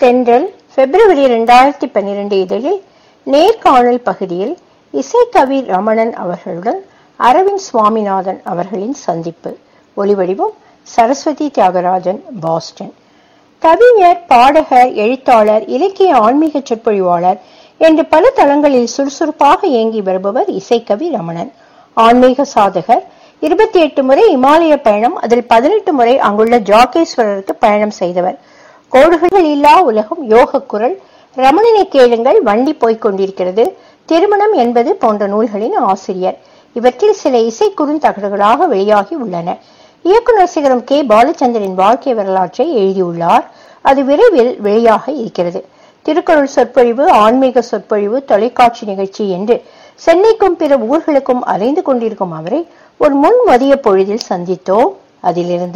தென்றல் பிப்ரவரி இரண்டாயிரத்தி பன்னிரண்டு இதழில் நேர்காணல் பகுதியில் இசைக்கவி ரமணன் அவர்களுடன் அரவிந்த் சுவாமிநாதன் அவர்களின் சந்திப்பு ஒலிவடிவம் சரஸ்வதி தியாகராஜன் பாஸ்டன் கவிஞர் பாடகர் எழுத்தாளர் இலக்கிய ஆன்மீக சொற்பொழிவாளர் என்று பல தளங்களில் சுறுசுறுப்பாக இயங்கி வருபவர் இசைக்கவி ரமணன் ஆன்மீக சாதகர் இருபத்தி எட்டு முறை இமாலய பயணம் அதில் பதினெட்டு முறை அங்குள்ள ஜாகேஸ்வரருக்கு பயணம் செய்தவர் கோடுகள் இல்லா உலகம் யோக குரல் ரமணனை கேளுங்கள் வண்டி போய்க் கொண்டிருக்கிறது திருமணம் என்பது போன்ற நூல்களின் ஆசிரியர் இவற்றில் சில இசை குறுந்தகடுகளாக வெளியாகி உள்ளன இயக்குனர் சிகரம் கே பாலச்சந்திரன் வாழ்க்கை வரலாற்றை எழுதியுள்ளார் அது விரைவில் வெளியாக இருக்கிறது திருக்குறள் சொற்பொழிவு ஆன்மீக சொற்பொழிவு தொலைக்காட்சி நிகழ்ச்சி என்று சென்னைக்கும் பிற ஊர்களுக்கும் அலைந்து கொண்டிருக்கும் அவரை ஒரு முன் மதிய பொழுதில் சந்தித்தோம் அதிலிருந்து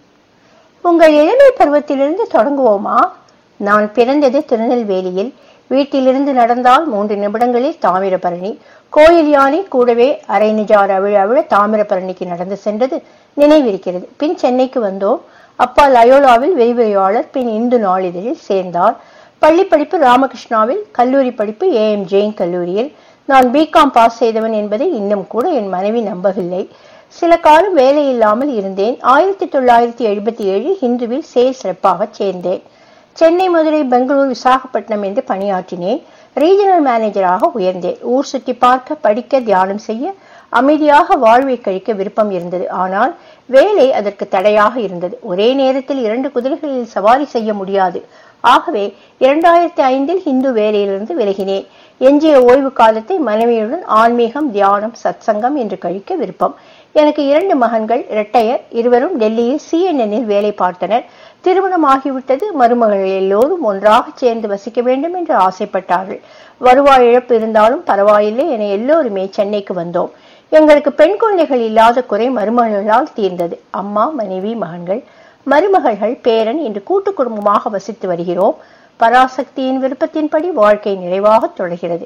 உங்கள் இளமை பருவத்திலிருந்து தொடங்குவோமா நான் பிறந்தது திருநெல்வேலியில் வீட்டிலிருந்து நடந்தால் மூன்று நிமிடங்களில் தாமிரபரணி கோயில் யானை கூடவே அரை நிஜார் அவிழ அவிழ தாமிரபரணிக்கு நடந்து சென்றது நினைவிருக்கிறது பின் சென்னைக்கு வந்தோம் அப்பா லயோலாவில் விரிவுரையாளர் பின் இந்து நாளிதழில் சேர்ந்தார் பள்ளி படிப்பு ராமகிருஷ்ணாவில் கல்லூரி படிப்பு ஏ எம் ஜெயின் கல்லூரியில் நான் பிகாம் பாஸ் செய்தவன் என்பதை இன்னும் கூட என் மனைவி நம்பவில்லை சில காலம் வேலை இல்லாமல் இருந்தேன் ஆயிரத்தி தொள்ளாயிரத்தி எழுபத்தி ஏழு ஹிந்துவில் சேல்ஸ் ரெப்பாக சேர்ந்தேன் சென்னை மதுரை பெங்களூர் விசாகப்பட்டினம் என்று பணியாற்றினேன் ரீஜனல் மேனேஜராக உயர்ந்தேன் ஊர் சுற்றி பார்க்க படிக்க தியானம் செய்ய அமைதியாக வாழ்வை கழிக்க விருப்பம் இருந்தது ஆனால் வேலை அதற்கு தடையாக இருந்தது ஒரே நேரத்தில் இரண்டு குதிரைகளில் சவாரி செய்ய முடியாது ஆகவே இரண்டாயிரத்தி ஐந்தில் ஹிந்து வேலையிலிருந்து விலகினேன் எஞ்சிய ஓய்வு காலத்தை மனைவியுடன் ஆன்மீகம் தியானம் சத்சங்கம் என்று கழிக்க விருப்பம் எனக்கு இரண்டு மகன்கள் இரட்டையர் இருவரும் டெல்லியில் சிஎன்எனில் வேலை பார்த்தனர் திருமணம் ஆகிவிட்டது மருமகள் எல்லோரும் ஒன்றாக சேர்ந்து வசிக்க வேண்டும் என்று ஆசைப்பட்டார்கள் வருவாய் இழப்பு இருந்தாலும் பரவாயில்லை என எல்லோருமே சென்னைக்கு வந்தோம் எங்களுக்கு பெண் குழந்தைகள் இல்லாத குறை மருமகளால் தீர்ந்தது அம்மா மனைவி மகன்கள் மருமகள்கள் பேரன் என்று கூட்டு குடும்பமாக வசித்து வருகிறோம் பராசக்தியின் விருப்பத்தின்படி வாழ்க்கை நிறைவாக தொடர்கிறது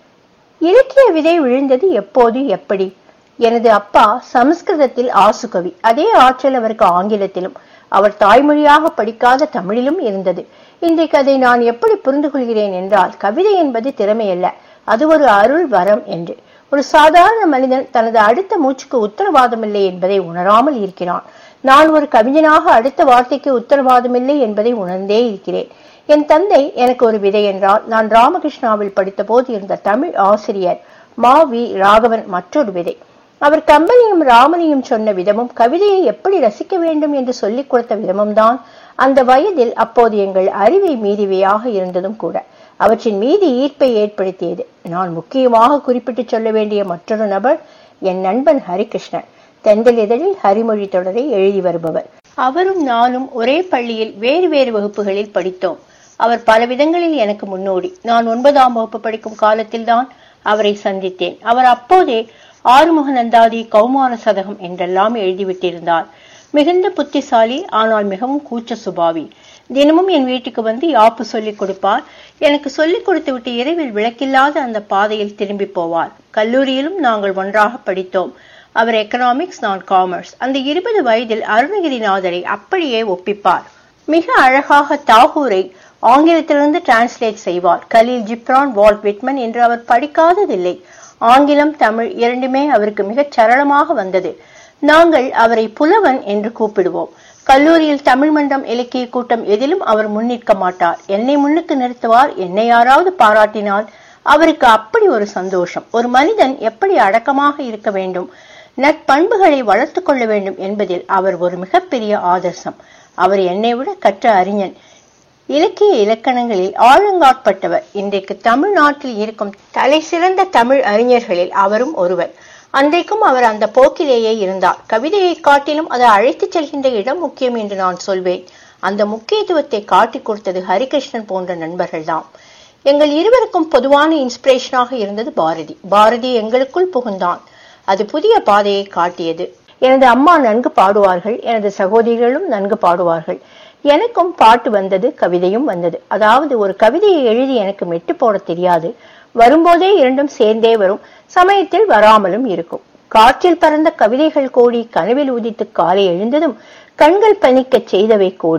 இலக்கிய விதை விழுந்தது எப்போது எப்படி எனது அப்பா சமஸ்கிருதத்தில் ஆசுகவி அதே ஆற்றல் அவருக்கு ஆங்கிலத்திலும் அவர் தாய்மொழியாக படிக்காத தமிழிலும் இருந்தது இன்றைக்கு அதை நான் எப்படி புரிந்து கொள்கிறேன் என்றால் கவிதை என்பது திறமையல்ல அது ஒரு அருள் வரம் என்று ஒரு சாதாரண மனிதன் தனது அடுத்த மூச்சுக்கு உத்தரவாதமில்லை என்பதை உணராமல் இருக்கிறான் நான் ஒரு கவிஞனாக அடுத்த வார்த்தைக்கு உத்தரவாதமில்லை என்பதை உணர்ந்தே இருக்கிறேன் என் தந்தை எனக்கு ஒரு விதை என்றால் நான் ராமகிருஷ்ணாவில் படித்த போது இருந்த தமிழ் ஆசிரியர் மா வி ராகவன் மற்றொரு விதை அவர் கம்பனையும் ராமனையும் சொன்ன விதமும் கவிதையை எப்படி ரசிக்க வேண்டும் என்று சொல்லிக் கொடுத்த விதமும் தான் அந்த வயதில் அப்போது எங்கள் அறிவை மீறிவையாக இருந்ததும் கூட அவற்றின் மீது ஈர்ப்பை ஏற்படுத்தியது நான் முக்கியமாக குறிப்பிட்டு சொல்ல வேண்டிய மற்றொரு நபர் என் நண்பன் ஹரிகிருஷ்ணன் தென்றல் இதழில் ஹரிமொழி தொடரை எழுதி வருபவர் அவரும் நானும் ஒரே பள்ளியில் வேறு வேறு வகுப்புகளில் படித்தோம் அவர் பல விதங்களில் எனக்கு முன்னோடி நான் ஒன்பதாம் வகுப்பு படிக்கும் காலத்தில்தான் அவரை சந்தித்தேன் அவர் அப்போதே ஆறுமுக நந்தாதி கௌமார சதகம் என்றெல்லாம் எழுதிவிட்டிருந்தார் மிகுந்த புத்திசாலி ஆனால் மிகவும் கூச்ச சுபாவி தினமும் என் வீட்டுக்கு வந்து யாப்பு சொல்லிக் கொடுப்பார் எனக்கு சொல்லிக் கொடுத்து விட்டு இரவில் விளக்கில்லாத அந்த பாதையில் திரும்பி போவார் கல்லூரியிலும் நாங்கள் ஒன்றாக படித்தோம் அவர் எக்கனாமிக்ஸ் நான் காமர்ஸ் அந்த இருபது வயதில் அருணகிரிநாதரை அப்படியே ஒப்பிப்பார் மிக அழகாக தாகூரை ஆங்கிலத்திலிருந்து டிரான்ஸ்லேட் செய்வார் கலீல் ஜிப்ரான் வால்ட் விட்மன் என்று அவர் படிக்காததில்லை ஆங்கிலம் தமிழ் இரண்டுமே அவருக்கு மிகச் சரளமாக வந்தது நாங்கள் அவரை புலவன் என்று கூப்பிடுவோம் கல்லூரியில் தமிழ் மன்றம் இலக்கிய கூட்டம் எதிலும் அவர் முன்னிற்க மாட்டார் என்னை முன்னுக்கு நிறுத்துவார் என்னை யாராவது பாராட்டினால் அவருக்கு அப்படி ஒரு சந்தோஷம் ஒரு மனிதன் எப்படி அடக்கமாக இருக்க வேண்டும் நற்பண்புகளை வளர்த்து கொள்ள வேண்டும் என்பதில் அவர் ஒரு மிகப்பெரிய ஆதர்சம் அவர் என்னை விட கற்ற அறிஞன் இலக்கிய இலக்கணங்களில் ஆழங்காட்பட்டவர் இன்றைக்கு தமிழ்நாட்டில் இருக்கும் தலை சிறந்த தமிழ் அறிஞர்களில் அவரும் ஒருவர் அன்றைக்கும் அவர் அந்த போக்கிலேயே இருந்தார் கவிதையை காட்டிலும் அதை அழைத்துச் செல்கின்ற இடம் முக்கியம் என்று நான் சொல்வேன் அந்த முக்கியத்துவத்தை காட்டிக் கொடுத்தது ஹரிகிருஷ்ணன் போன்ற நண்பர்கள்தான் எங்கள் இருவருக்கும் பொதுவான இன்ஸ்பிரேஷனாக இருந்தது பாரதி பாரதி எங்களுக்குள் புகுந்தான் அது புதிய பாதையை காட்டியது எனது அம்மா நன்கு பாடுவார்கள் எனது சகோதரிகளும் நன்கு பாடுவார்கள் எனக்கும் பாட்டு வந்தது கவிதையும் வந்தது அதாவது ஒரு கவிதையை எழுதி எனக்கு மெட்டு போட தெரியாது வரும்போதே இரண்டும் சேர்ந்தே வரும் சமயத்தில் வராமலும் இருக்கும் காற்றில் பறந்த கவிதைகள் கோடி கனவில் உதித்து காலை எழுந்ததும் கண்கள் பனிக்கச் செய்தவை கோடி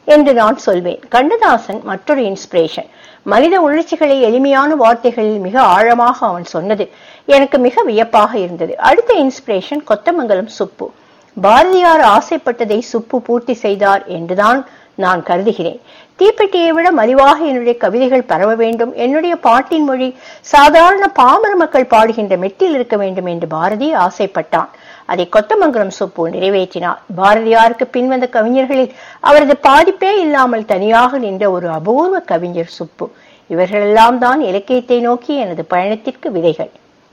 என்று நான் சொல்வேன் கண்ணதாசன் மற்றொரு இன்ஸ்பிரேஷன் மனித உணர்ச்சிகளை எளிமையான வார்த்தைகளில் மிக ஆழமாக அவன் சொன்னது எனக்கு மிக வியப்பாக இருந்தது அடுத்த இன்ஸ்பிரேஷன் கொத்தமங்கலம் சுப்பு பாரதியார் ஆசைப்பட்டதை சுப்பு பூர்த்தி செய்தார் என்றுதான் நான் கருதுகிறேன் தீப்பெட்டியை விட மலிவாக என்னுடைய கவிதைகள் பரவ வேண்டும் என்னுடைய பாட்டின் மொழி சாதாரண பாமர மக்கள் பாடுகின்ற மெட்டில் இருக்க வேண்டும் என்று பாரதி ஆசைப்பட்டான் அதை கொத்தமங்கலம் சுப்பு நிறைவேற்றினார் பாரதியாருக்கு பின்வந்த கவிஞர்களில் அவரது பாதிப்பே இல்லாமல் தனியாக நின்ற ஒரு அபூர்வ கவிஞர் சுப்பு இவர்களெல்லாம் தான் இலக்கியத்தை நோக்கி எனது பயணத்திற்கு விதைகள்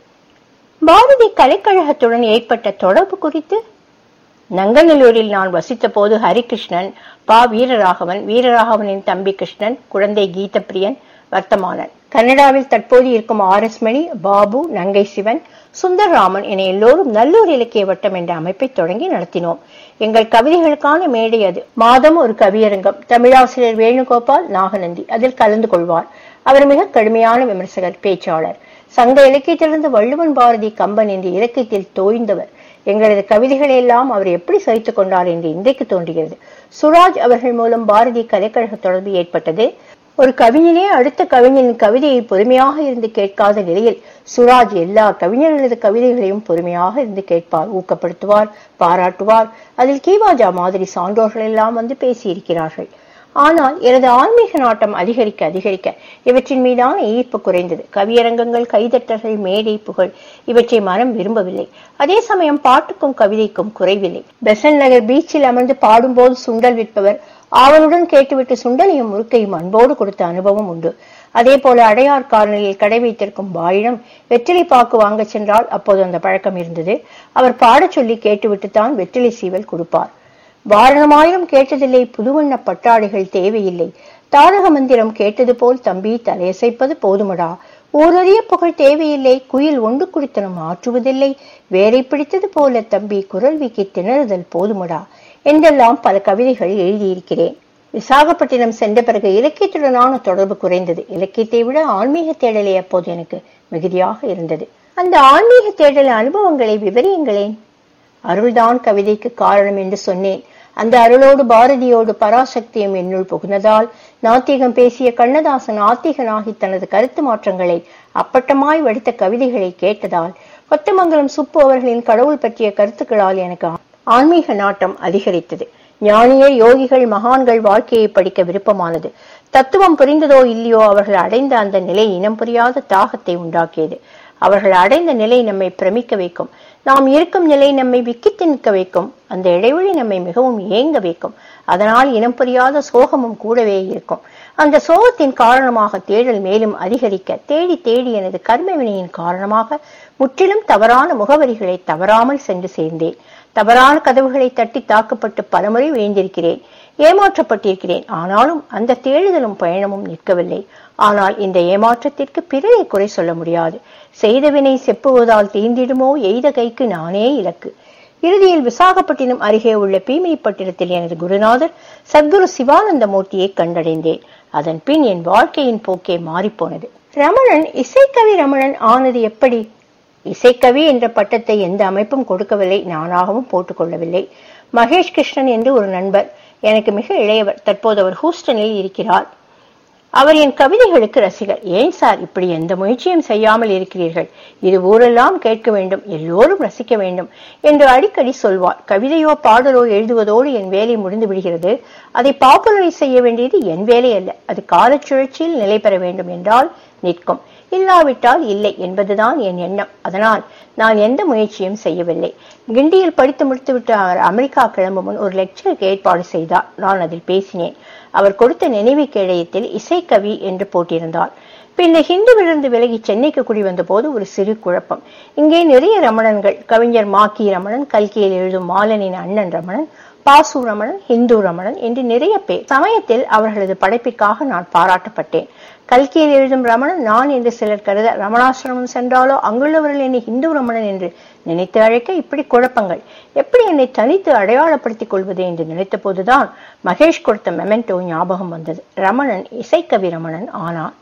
பாரதி கலைக்கழகத்துடன் ஏற்பட்ட தொடர்பு குறித்து நங்கநல்லூரில் நான் வசித்த போது ஹரிகிருஷ்ணன் பா வீரராகவன் வீரராகவனின் தம்பி கிருஷ்ணன் குழந்தை கீதப்பிரியன் வர்த்தமானன் கன்னடாவில் தற்போது இருக்கும் ஆர் எஸ் மணி பாபு நங்கை சிவன் சுந்தர்ராமன் என எல்லோரும் நல்லூர் இலக்கிய வட்டம் என்ற அமைப்பை தொடங்கி நடத்தினோம் எங்கள் கவிதைகளுக்கான மேடை அது மாதம் ஒரு கவியரங்கம் தமிழாசிரியர் வேணுகோபால் நாகநந்தி அதில் கலந்து கொள்வார் அவர் மிக கடுமையான விமர்சகர் பேச்சாளர் சங்க இலக்கியத்திலிருந்து வள்ளுவன் பாரதி கம்பன் என்று இலக்கியத்தில் தோய்ந்தவர் எங்களது கவிதைகளை எல்லாம் அவர் எப்படி சகித்துக் கொண்டார் என்று இன்றைக்கு தோன்றுகிறது சுராஜ் அவர்கள் மூலம் பாரதி கலைக்கழக தொடர்பு ஏற்பட்டது ஒரு கவிஞனே அடுத்த கவிஞனின் கவிதையை பொறுமையாக இருந்து கேட்காத நிலையில் சுராஜ் எல்லா கவிஞர்களது கவிதைகளையும் பொறுமையாக இருந்து கேட்பார் ஊக்கப்படுத்துவார் பாராட்டுவார் அதில் கீவாஜா மாதிரி சான்றோர்கள் எல்லாம் வந்து பேசியிருக்கிறார்கள் ஆனால் எனது ஆன்மீக நாட்டம் அதிகரிக்க அதிகரிக்க இவற்றின் மீதான ஈர்ப்பு குறைந்தது கவியரங்கங்கள் கைதட்டல்கள் மேடை புகழ் இவற்றை மனம் விரும்பவில்லை அதே சமயம் பாட்டுக்கும் கவிதைக்கும் குறைவில்லை பெசன் நகர் பீச்சில் அமர்ந்து பாடும்போது சுண்டல் விற்பவர் ஆவலுடன் கேட்டுவிட்டு சுண்டலையும் முறுக்கையும் அன்போடு கொடுத்த அனுபவம் உண்டு அதே போல அடையார் கார்னரில் கடை வைத்திருக்கும் பாயிடம் வெற்றிலை பாக்கு வாங்க சென்றால் அப்போது அந்த பழக்கம் இருந்தது அவர் பாடச் சொல்லி கேட்டுவிட்டு தான் வெற்றிலை சீவல் கொடுப்பார் வாரணமாயிரம் கேட்டதில்லை புதுவண்ண பட்டாடைகள் தேவையில்லை தாரக மந்திரம் கேட்டது போல் தம்பி தலையசைப்பது போதுமடா ஊரறிய புகழ் தேவையில்லை குயில் ஒன்று குடித்தனம் ஆற்றுவதில்லை வேரை பிடித்தது போல தம்பி குரல் வீக்கி திணறுதல் போதுமடா என்றெல்லாம் பல கவிதைகள் எழுதியிருக்கிறேன் விசாகப்பட்டினம் சென்ற பிறகு இலக்கியத்துடனான தொடர்பு குறைந்தது இலக்கியத்தை விட ஆன்மீக தேடலே அப்போது எனக்கு மிகுதியாக இருந்தது அந்த ஆன்மீக தேடல் அனுபவங்களை விவரியுங்களேன் அருள்தான் கவிதைக்கு காரணம் என்று சொன்னேன் அந்த அருளோடு பாரதியோடு பராசக்தியும் என்னுள் புகுந்ததால் நாத்திகம் பேசிய கண்ணதாசன் ஆத்திகனாகி தனது கருத்து மாற்றங்களை அப்பட்டமாய் வடித்த கவிதைகளை கேட்டதால் கொத்தமங்கலம் சுப்பு அவர்களின் கடவுள் பற்றிய கருத்துக்களால் எனக்கு ஆன்மீக நாட்டம் அதிகரித்தது ஞானிய யோகிகள் மகான்கள் வாழ்க்கையை படிக்க விருப்பமானது தத்துவம் புரிந்ததோ இல்லையோ அவர்கள் அடைந்த அந்த நிலை இனம் புரியாத தாகத்தை உண்டாக்கியது அவர்கள் அடைந்த நிலை நம்மை பிரமிக்க வைக்கும் நாம் இருக்கும் நிலை நம்மை விக்கித்து நிற்க வைக்கும் அந்த இடைவெளி நம்மை மிகவும் ஏங்க வைக்கும் அதனால் இனம் புரியாத சோகமும் கூடவே இருக்கும் அந்த சோகத்தின் காரணமாக தேடல் மேலும் அதிகரிக்க தேடி தேடி எனது கர்ம வினையின் காரணமாக முற்றிலும் தவறான முகவரிகளை தவறாமல் சென்று சேர்ந்தேன் தவறான கதவுகளை தட்டி தாக்கப்பட்டு பலமுறை விழுந்திருக்கிறேன் ஏமாற்றப்பட்டிருக்கிறேன் ஆனாலும் அந்த தேடுதலும் பயணமும் நிற்கவில்லை ஆனால் இந்த ஏமாற்றத்திற்கு பிறரை குறை சொல்ல முடியாது செய்தவினை செப்புவதால் தீந்திடுமோ எய்த கைக்கு நானே இலக்கு இறுதியில் விசாகப்பட்டினம் அருகே உள்ள பீமினிப்பட்டினத்தில் எனது குருநாதர் சத்குரு சிவானந்த மூர்த்தியை கண்டடைந்தேன் அதன் பின் என் வாழ்க்கையின் போக்கே மாறிப்போனது ரமணன் இசைக்கவி ரமணன் ஆனது எப்படி இசைக்கவி என்ற பட்டத்தை எந்த அமைப்பும் கொடுக்கவில்லை நானாகவும் போட்டுக்கொள்ளவில்லை மகேஷ் கிருஷ்ணன் என்று ஒரு நண்பர் எனக்கு மிக இளையவர் தற்போது அவர் ஹூஸ்டனில் இருக்கிறார் அவர் என் கவிதைகளுக்கு ரசிகர் ஏன் சார் இப்படி எந்த முயற்சியும் செய்யாமல் இருக்கிறீர்கள் இது ஊரெல்லாம் கேட்க வேண்டும் எல்லோரும் ரசிக்க வேண்டும் என்று அடிக்கடி சொல்வார் கவிதையோ பாடலோ எழுதுவதோடு என் வேலை முடிந்து விடுகிறது அதை பாப்புலரைஸ் செய்ய வேண்டியது என் வேலை அல்ல அது காலச்சுழற்சியில் நிலை பெற வேண்டும் என்றால் நிற்கும் இல்லாவிட்டால் இல்லை என்பதுதான் என் எண்ணம் அதனால் நான் எந்த முயற்சியும் செய்யவில்லை கிண்டியில் படித்து முடித்துவிட்டு அவர் அமெரிக்கா கிளம்பும் முன் ஒரு லெக்சருக்கு ஏற்பாடு செய்தார் நான் அதில் பேசினேன் அவர் கொடுத்த நினைவு கேடயத்தில் இசைக்கவி என்று போட்டிருந்தார் பின்னர் ஹிந்துவிலிருந்து விலகி சென்னைக்கு குடி வந்த போது ஒரு சிறு குழப்பம் இங்கே நிறைய ரமணன்கள் கவிஞர் மாக்கி ரமணன் கல்கியில் எழுதும் மாலனின் அண்ணன் ரமணன் பாசு ரமணன் ஹிந்து ரமணன் என்று நிறைய பேர் சமயத்தில் அவர்களது படைப்பிற்காக நான் பாராட்டப்பட்டேன் கல்கியில் எழுதும் ரமணன் நான் என்று சிலர் கருத ரமணாசிரமம் சென்றாலோ அங்குள்ளவர்கள் என்னை ஹிந்து ரமணன் என்று நினைத்து அழைக்க இப்படி குழப்பங்கள் எப்படி என்னை தனித்து அடையாளப்படுத்திக் கொள்வது என்று நினைத்த போதுதான் மகேஷ் கொடுத்த மெமெண்டோ ஞாபகம் வந்தது ரமணன் இசைக்கவி ரமணன் ஆனான்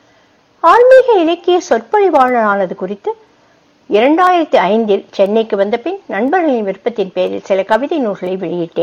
ஆன்மீக இலக்கிய சொற்பொழிவாளரானது குறித்து இரண்டாயிரத்தி ஐந்தில் சென்னைக்கு வந்த பின் நண்பர்களின் விருப்பத்தின் பேரில் சில கவிதை நூல்களை வெளியிட்டேன்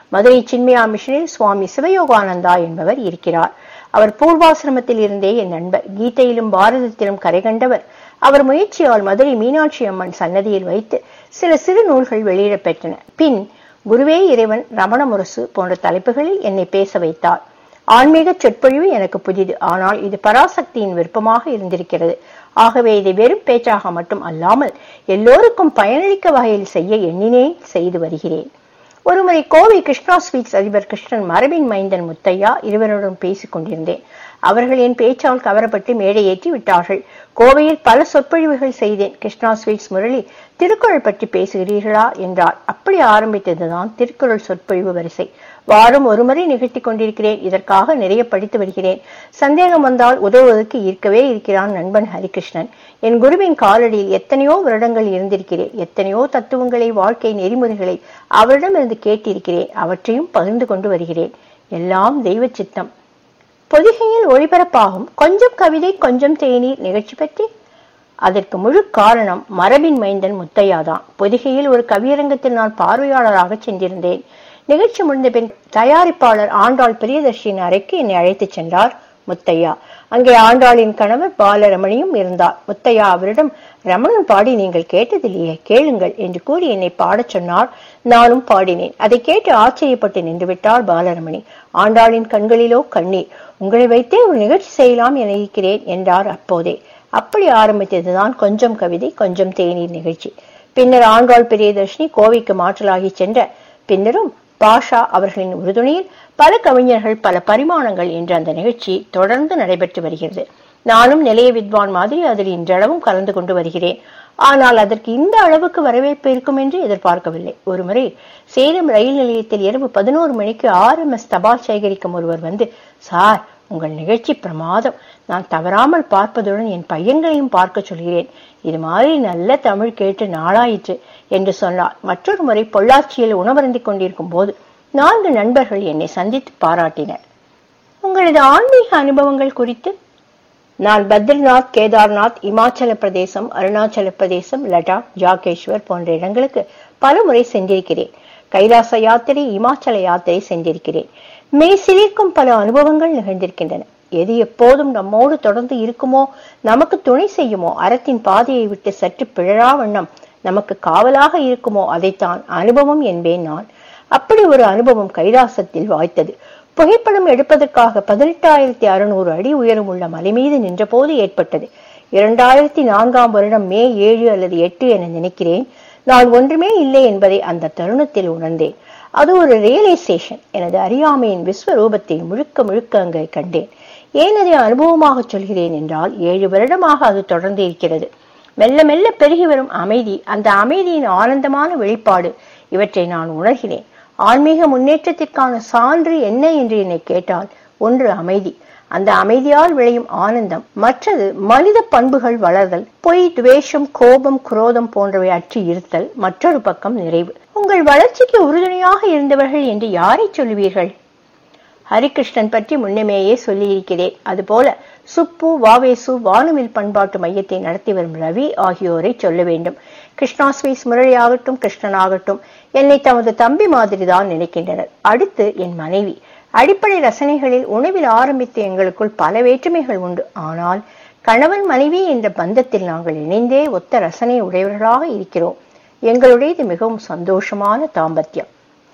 மதுரை சின்மயா மிஷனில் சுவாமி சிவயோகானந்தா என்பவர் இருக்கிறார் அவர் பூர்வாசிரமத்தில் இருந்தே என் நண்பர் கீதையிலும் பாரதத்திலும் கரை கண்டவர் அவர் முயற்சியால் மதுரை மீனாட்சி அம்மன் சன்னதியில் வைத்து சில சிறு நூல்கள் வெளியிடப் பெற்றன பின் குருவே இறைவன் ரமண முரசு போன்ற தலைப்புகளில் என்னை பேச வைத்தார் ஆன்மீக சொற்பொழிவு எனக்கு புதிது ஆனால் இது பராசக்தியின் விருப்பமாக இருந்திருக்கிறது ஆகவே இதை வெறும் பேச்சாக மட்டும் அல்லாமல் எல்லோருக்கும் பயனளிக்க வகையில் செய்ய எண்ணினேன் செய்து வருகிறேன் ஒருமுறை கோவை கிருஷ்ணா ஸ்வீட்ஸ் அதிபர் கிருஷ்ணன் மரபின் மைந்தன் முத்தையா இருவருடன் பேசிக் கொண்டிருந்தேன் அவர்கள் என் பேச்சால் கவரப்பட்டு மேடையேற்றி விட்டார்கள் கோவையில் பல சொற்பொழிவுகள் செய்தேன் கிருஷ்ணா ஸ்வீட்ஸ் முரளி திருக்குறள் பற்றி பேசுகிறீர்களா என்றார் அப்படி ஆரம்பித்ததுதான் திருக்குறள் சொற்பொழிவு வரிசை வாரம் ஒருமுறை நிகழ்த்தி கொண்டிருக்கிறேன் இதற்காக நிறைய படித்து வருகிறேன் சந்தேகம் வந்தால் உதவுவதற்கு ஈர்க்கவே இருக்கிறான் நண்பன் ஹரிகிருஷ்ணன் என் குருவின் காலடியில் எத்தனையோ வருடங்கள் இருந்திருக்கிறேன் எத்தனையோ தத்துவங்களை வாழ்க்கை நெறிமுறைகளை அவரிடமிருந்து கேட்டிருக்கிறேன் அவற்றையும் பகிர்ந்து கொண்டு வருகிறேன் எல்லாம் தெய்வ சித்தம் பொதிகையில் ஒளிபரப்பாகும் கொஞ்சம் கவிதை கொஞ்சம் தேநீர் நிகழ்ச்சி பற்றி அதற்கு முழு காரணம் மரபின் மைந்தன் முத்தையாதான் பொதிகையில் ஒரு கவியரங்கத்தில் நான் பார்வையாளராக சென்றிருந்தேன் நிகழ்ச்சி முடிந்த பின் தயாரிப்பாளர் ஆண்டாள் பிரியதர்ஷியின் அறைக்கு என்னை அழைத்துச் சென்றார் முத்தையா அங்கே ஆண்டாளின் கணவர் பாலரமணியும் இருந்தார் முத்தையா அவரிடம் ரமணன் பாடி நீங்கள் கேட்டதில்லையே கேளுங்கள் என்று கூறி என்னை பாடச் சொன்னார் நானும் பாடினேன் அதை கேட்டு ஆச்சரியப்பட்டு நின்றுவிட்டார் பாலரமணி ஆண்டாளின் கண்களிலோ கண்ணீர் உங்களை வைத்தே ஒரு நிகழ்ச்சி செய்யலாம் என இருக்கிறேன் என்றார் அப்போதே அப்படி ஆரம்பித்ததுதான் கொஞ்சம் கவிதை கொஞ்சம் தேநீர் நிகழ்ச்சி பின்னர் ஆண்டாள் பிரியதர்ஷினி கோவைக்கு மாற்றலாகி சென்ற பின்னரும் பாஷா அவர்களின் உறுதுணையில் பல கவிஞர்கள் பல பரிமாணங்கள் என்ற அந்த நிகழ்ச்சி தொடர்ந்து நடைபெற்று வருகிறது நானும் நிலைய வித்வான் மாதிரி அதில் இன்றளவும் கலந்து கொண்டு வருகிறேன் ஆனால் அதற்கு இந்த அளவுக்கு வரவேற்பு இருக்கும் என்று எதிர்பார்க்கவில்லை ஒருமுறை சேலம் ரயில் நிலையத்தில் இரவு பதினோரு மணிக்கு ஆர்எம்எஸ் தபால் சேகரிக்கும் ஒருவர் வந்து சார் உங்கள் நிகழ்ச்சி பிரமாதம் நான் தவறாமல் பார்ப்பதுடன் என் பையன்களையும் பார்க்க சொல்கிறேன் இது மாதிரி நல்ல தமிழ் கேட்டு நாளாயிற்று என்று சொன்னார் மற்றொரு முறை பொள்ளாச்சியில் உணவருந்திக் கொண்டிருக்கும் போது நான்கு நண்பர்கள் என்னை சந்தித்து பாராட்டினர் உங்களது ஆன்மீக அனுபவங்கள் குறித்து நான் பத்ரிநாத் கேதார்நாத் இமாச்சல பிரதேசம் அருணாச்சல பிரதேசம் லடாக் ஜாகேஷ்வர் போன்ற இடங்களுக்கு பல முறை சென்றிருக்கிறேன் கைலாச யாத்திரை இமாச்சல யாத்திரை சென்றிருக்கிறேன் மெய் சிலிர்க்கும் பல அனுபவங்கள் நிகழ்ந்திருக்கின்றன எது எப்போதும் நம்மோடு தொடர்ந்து இருக்குமோ நமக்கு துணை செய்யுமோ அறத்தின் பாதையை விட்டு சற்று பிழறா வண்ணம் நமக்கு காவலாக இருக்குமோ அதைத்தான் அனுபவம் என்பேன் நான் அப்படி ஒரு அனுபவம் கைலாசத்தில் வாய்த்தது புகைப்படம் எடுப்பதற்காக பதினெட்டாயிரத்தி அறுநூறு அடி உயரம் உள்ள மலை மீது நின்றபோது ஏற்பட்டது இரண்டாயிரத்தி நான்காம் வருடம் மே ஏழு அல்லது எட்டு என நினைக்கிறேன் நான் ஒன்றுமே இல்லை என்பதை அந்த தருணத்தில் உணர்ந்தேன் அது ஒரு ரியலைசேஷன் எனது அறியாமையின் விஸ்வரூபத்தை முழுக்க முழுக்க அங்கே கண்டேன் ஏன் அதை அனுபவமாக சொல்கிறேன் என்றால் ஏழு வருடமாக அது தொடர்ந்து இருக்கிறது மெல்ல மெல்ல பெருகி வரும் அமைதி அந்த அமைதியின் ஆனந்தமான வெளிப்பாடு இவற்றை நான் உணர்கிறேன் ஆன்மீக முன்னேற்றத்திற்கான சான்று என்ன என்று என்னை கேட்டால் ஒன்று அமைதி அந்த அமைதியால் விளையும் ஆனந்தம் மற்றது மனித பண்புகள் வளர்தல் பொய் துவேஷம் கோபம் குரோதம் போன்றவை அற்றி இருத்தல் மற்றொரு பக்கம் நிறைவு உங்கள் வளர்ச்சிக்கு உறுதுணையாக இருந்தவர்கள் என்று யாரை சொல்லுவீர்கள் ஹரிகிருஷ்ணன் பற்றி முன்னமேயே சொல்லியிருக்கிறேன் அதுபோல சுப்பு வாவேசு வானவில் பண்பாட்டு மையத்தை நடத்தி வரும் ரவி ஆகியோரை சொல்ல வேண்டும் கிருஷ்ணா ஸ்வீஸ் முரளி ஆகட்டும் கிருஷ்ணன் ஆகட்டும் என்னை தமது தம்பி மாதிரிதான் நினைக்கின்றனர் அடுத்து என் மனைவி அடிப்படை ரசனைகளில் உணவில் ஆரம்பித்த எங்களுக்குள் பல வேற்றுமைகள் உண்டு ஆனால் கணவன் மனைவி என்ற பந்தத்தில் நாங்கள் இணைந்தே ஒத்த ரசனை உடையவர்களாக இருக்கிறோம் எங்களுடையது மிகவும் சந்தோஷமான தாம்பத்தியம்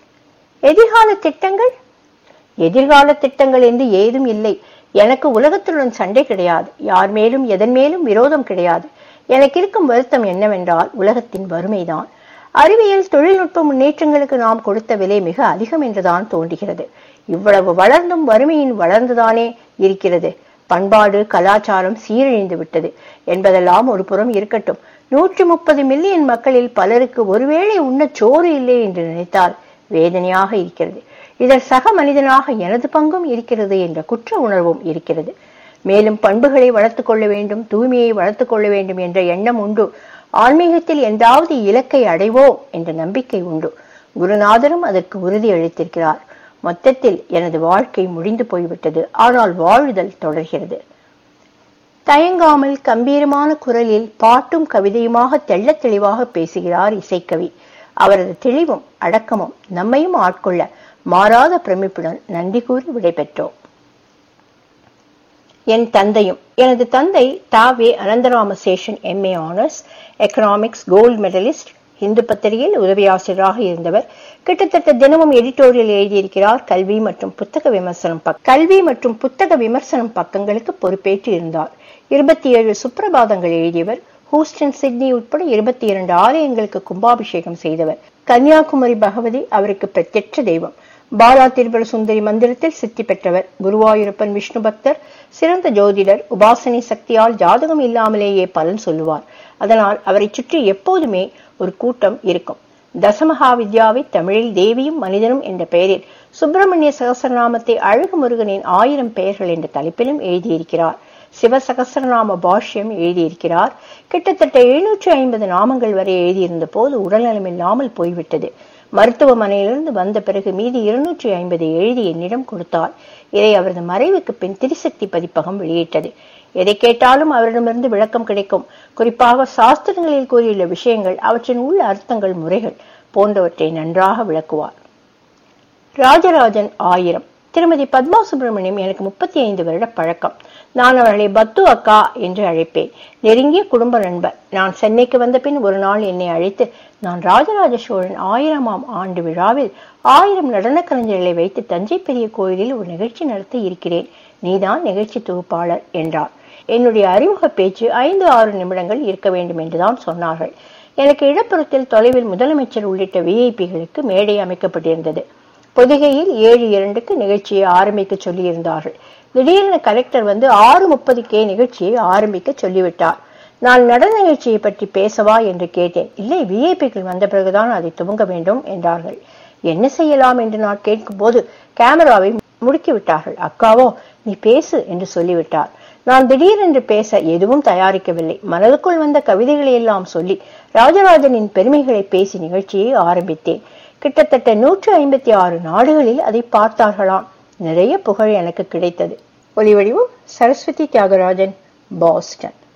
எதிர்கால திட்டங்கள் எதிர்கால திட்டங்கள் என்று ஏதும் இல்லை எனக்கு உலகத்துடன் சண்டை கிடையாது யார் மேலும் எதன் மேலும் விரோதம் கிடையாது எனக்கு இருக்கும் வருத்தம் என்னவென்றால் உலகத்தின் வறுமைதான் அறிவியல் தொழில்நுட்ப முன்னேற்றங்களுக்கு நாம் கொடுத்த விலை மிக அதிகம் என்றுதான் தோன்றுகிறது இவ்வளவு வளர்ந்தும் வறுமையின் வளர்ந்துதானே இருக்கிறது பண்பாடு கலாச்சாரம் சீரழிந்து விட்டது என்பதெல்லாம் ஒரு புறம் இருக்கட்டும் நூற்றி முப்பது மில்லியன் மக்களில் பலருக்கு ஒருவேளை உண்ண சோறு இல்லை என்று நினைத்தால் வேதனையாக இருக்கிறது இதில் சக மனிதனாக எனது பங்கும் இருக்கிறது என்ற குற்ற உணர்வும் இருக்கிறது மேலும் பண்புகளை வளர்த்துக் கொள்ள வேண்டும் தூய்மையை வளர்த்துக் கொள்ள வேண்டும் என்ற எண்ணம் உண்டு ஆன்மீகத்தில் எந்தாவது இலக்கை அடைவோம் என்ற நம்பிக்கை உண்டு குருநாதரும் அதற்கு உறுதி அளித்திருக்கிறார் மொத்தத்தில் எனது வாழ்க்கை முடிந்து போய்விட்டது ஆனால் வாழுதல் தொடர்கிறது தயங்காமல் கம்பீரமான குரலில் பாட்டும் கவிதையுமாக தெள்ளத் தெளிவாக பேசுகிறார் இசைக்கவி அவரது தெளிவும் அடக்கமும் நம்மையும் ஆட்கொள்ள மாறாத பிரமிப்புடன் நன்றி கூறி விடைபெற்றோம் என் தந்தையும் எனது தந்தை தாவே Anantharama Seshan MA honours economics gold medallist Hindu பத்திரிகையில் உதவி ஆசிரியராக இருந்தவர் கிட்டத்தட்ட தினமும் எடிட்டோரியல் எழுதியிருக்கிறார் கல்வி மற்றும் புத்தக விமர்சனம் பக் கல்வி மற்றும் புத்தக விமர்சனம் பக்கங்களுக்கு பொறுப்பேற்று இருந்தார் இருபத்தி ஏழு சுப்பிரபாதங்கள் எழுதியவர் ஹூஸ்டன் சிட்னி உட்பட இருபத்தி இரண்டு ஆலயங்களுக்கு கும்பாபிஷேகம் செய்தவர் கன்னியாகுமரி பகவதி அவருக்கு பிரத்யட்ச தெய்வம் பாலா திரிபுர சுந்தரி மந்திரத்தில் சித்தி பெற்றவர் குருவாயூரப்பன் விஷ்ணு பக்தர் சிறந்த ஜோதிடர் உபாசனை சக்தியால் ஜாதகம் இல்லாமலேயே பலன் சொல்லுவார் அதனால் அவரை சுற்றி எப்போதுமே ஒரு கூட்டம் இருக்கும் தசமகா வித்யாவை தமிழில் தேவியும் மனிதனும் என்ற பெயரில் சுப்பிரமணிய சகசரநாமத்தை அழகு முருகனின் ஆயிரம் பெயர்கள் என்ற தலைப்பிலும் எழுதியிருக்கிறார் சிவசகசரநாம பாஷ்யம் எழுதியிருக்கிறார் கிட்டத்தட்ட எழுநூற்றி ஐம்பது நாமங்கள் வரை எழுதியிருந்த போது உடல்நலமில்லாமல் போய்விட்டது மருத்துவமனையிலிருந்து வந்த பிறகு மீதி இருநூற்றி ஐம்பது எழுதி என்னிடம் கொடுத்தார் இதை அவரது மறைவுக்கு பின் திரிசக்தி பதிப்பகம் வெளியிட்டது எதை கேட்டாலும் அவரிடமிருந்து விளக்கம் கிடைக்கும் குறிப்பாக சாஸ்திரங்களில் கூறியுள்ள விஷயங்கள் அவற்றின் உள்ள அர்த்தங்கள் முறைகள் போன்றவற்றை நன்றாக விளக்குவார் ராஜராஜன் ஆயிரம் திருமதி பத்மா சுப்பிரமணியம் எனக்கு முப்பத்தி ஐந்து வருட பழக்கம் நான் அவர்களை பத்து அக்கா என்று அழைப்பேன் நெருங்கிய குடும்ப நண்பர் நான் சென்னைக்கு வந்த பின் ஒரு நாள் என்னை அழைத்து நான் ராஜராஜ சோழன் ஆயிரமாம் ஆண்டு விழாவில் ஆயிரம் நடன கலைஞர்களை வைத்து தஞ்சை பெரிய கோயிலில் ஒரு நிகழ்ச்சி நடத்த இருக்கிறேன் நீதான் நிகழ்ச்சி தொகுப்பாளர் என்றார் என்னுடைய அறிமுக பேச்சு ஐந்து ஆறு நிமிடங்கள் இருக்க வேண்டும் என்றுதான் சொன்னார்கள் எனக்கு இடப்புறத்தில் தொலைவில் முதலமைச்சர் உள்ளிட்ட விஐபிகளுக்கு மேடை அமைக்கப்பட்டிருந்தது பொதிகையில் ஏழு இரண்டுக்கு நிகழ்ச்சியை ஆரம்பிக்க சொல்லியிருந்தார்கள் திடீரென கலெக்டர் வந்து ஆறு முப்பதுக்கே நிகழ்ச்சியை ஆரம்பிக்க சொல்லிவிட்டார் நான் நடன நிகழ்ச்சியை பற்றி பேசவா என்று கேட்டேன் இல்லை விஐபிகள் வந்த பிறகுதான் அதை துவங்க வேண்டும் என்றார்கள் என்ன செய்யலாம் என்று நான் கேட்கும்போது கேமராவை முடுக்கி விட்டார்கள் அக்காவோ நீ பேசு என்று சொல்லிவிட்டார் நான் திடீரென்று பேச எதுவும் தயாரிக்கவில்லை மனதுக்குள் வந்த கவிதைகளை எல்லாம் சொல்லி ராஜராஜனின் பெருமைகளை பேசி நிகழ்ச்சியை ஆரம்பித்தேன் கிட்டத்தட்ட நூற்று ஐம்பத்தி ஆறு நாடுகளில் அதை பார்த்தார்களாம் நிறைய புகழ் எனக்கு கிடைத்தது ஒலிவடிவும் சரஸ்வதி தியாகராஜன் பாஸ்டன்